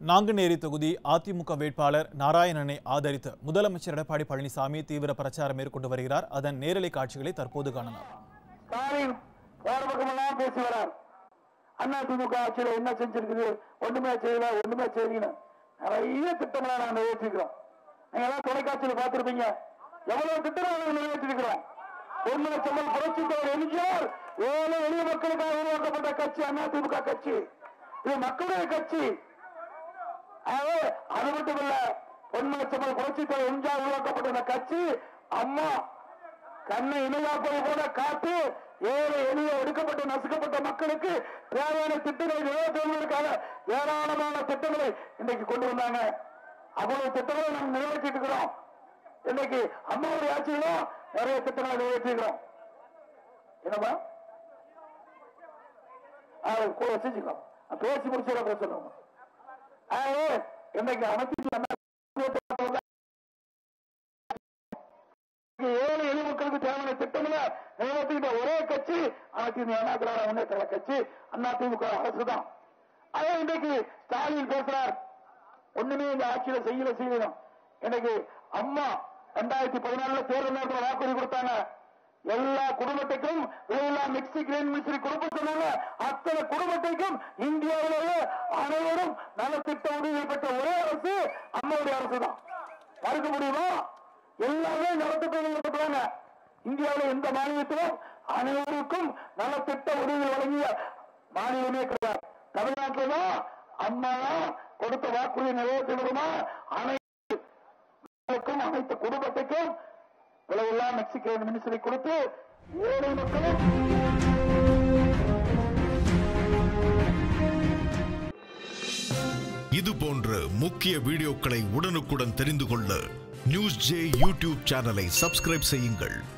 நாங்குநேரி தொகுதி அதிமுக வேட்பாளர் நாராயணனை ஆதரித்து முதலமைச்சர் எடப்பாடி பழனிசாமி தீவிர பிரச்சாரம் மேற்கொண்டு வருகிறார் அதன் நேரலை காட்சிகளை தற்போது காணலாம் ஸ்டாலின் வேற பக்கமெல்லாம் பேசி வரார் அண்ணா திமுக ஆட்சியில என்ன செஞ்சிருக்குது ஒண்ணுமே செய்யல ஒண்ணுமே செய்யல நிறைய திட்டங்களை நாங்க நிறைவேற்றிருக்கிறோம் நீங்க எல்லாம் தொலைக்காட்சியில பார்த்திருப்பீங்க எவ்வளவு திட்டங்களை நாங்க நிறைவேற்றிருக்கிறோம் ஒண்ணு லட்சம் புரட்சி தலைவர் எம்ஜிஆர் ஏழை எளிய மக்களுக்காக உருவாக்கப்பட்ட கட்சி அண்ணா திமுக கட்சி இது மக்களுடைய கட்சி ஆகவே அது மட்டும் இல்ல பொன்மலை செம்மல் புரட்சி தலைவர் எம்ஜிஆர் உருவாக்கப்பட்ட இந்த கட்சி அம்மா கண்ணை இணையாப்பதை போல காத்து ஏழை எளிய ஒடுக்கப்பட்ட நசுக்கப்பட்ட மக்களுக்கு தேவையான திட்டங்களை நிறைவேற்றுவதற்காக ஏராளமான திட்டங்களை இன்னைக்கு கொண்டு வந்தாங்க அவ்வளவு திட்டங்களை நாம் நிறைவேற்றிட்டு இருக்கிறோம் இன்னைக்கு அம்மாவுடைய ஆட்சியிலும் நிறைய திட்டங்களை நிறைவேற்றிருக்கிறோம் என்னமா அதை கூட செஞ்சுக்கலாம் பேசி முடிச்சா பேசணும் ஆகவே இன்னைக்கு அனைத்து அண்ணா ஏழை எளிய மக்களுக்கு தேவையான திட்டங்களை நிறைவேற்றிக்கிட்ட ஒரே கட்சி அதிமுக அண்ணா திராவிட முன்னேற்ற கழக கட்சி அதிமுக அரசு தான் அதே இன்றைக்கு ஸ்டாலின் பேசுறார் ஒண்ணுமே இந்த ஆட்சியில செய்யல செய்யணும் இன்னைக்கு அம்மா ரெண்டாயிரத்தி பதினாலுல தேர்தல் நேரத்தில் வாக்குறுதி கொடுத்தாங்க எல்லா குடும்பத்துக்கும் எல்லா மிக்சி கிரேன் மிஸ்ரி கொடுக்க சொன்னாங்க அத்தனை குடும்பத்துக்கும் இந்தியாவிலேயே அனைவரும் நலத்திட்ட உதவி பெற்ற ஒரே அரசு அம்மாவுடைய அரசு தான் மறுக்க முடியுமா எல்லாமே நலத்திட்டங்கள் கொடுக்குறாங்க இந்தியாவில் எந்த மாநிலத்திலும் அனைவருக்கும் நலத்திட்ட உதவி வழங்கிய மாநிலமே கிடையாது தமிழ்நாட்டில் தான் அம்மா கொடுத்த வாக்குறுதி நிறைவேற்றி வருமா அனைத்துக்கும் அனைத்து குடும்பத்துக்கும் விலையெல்லாம் மெக்சிகன் மினிஸ்டரை கொடுத்து ஏழை மக்களும் இது போன்ற முக்கிய வீடியோக்களை உடனுக்குடன் தெரிந்து கொள்ள நியூஸ் ஜே யூடியூப் சேனலை சப்ஸ்கிரைப் செய்யுங்கள்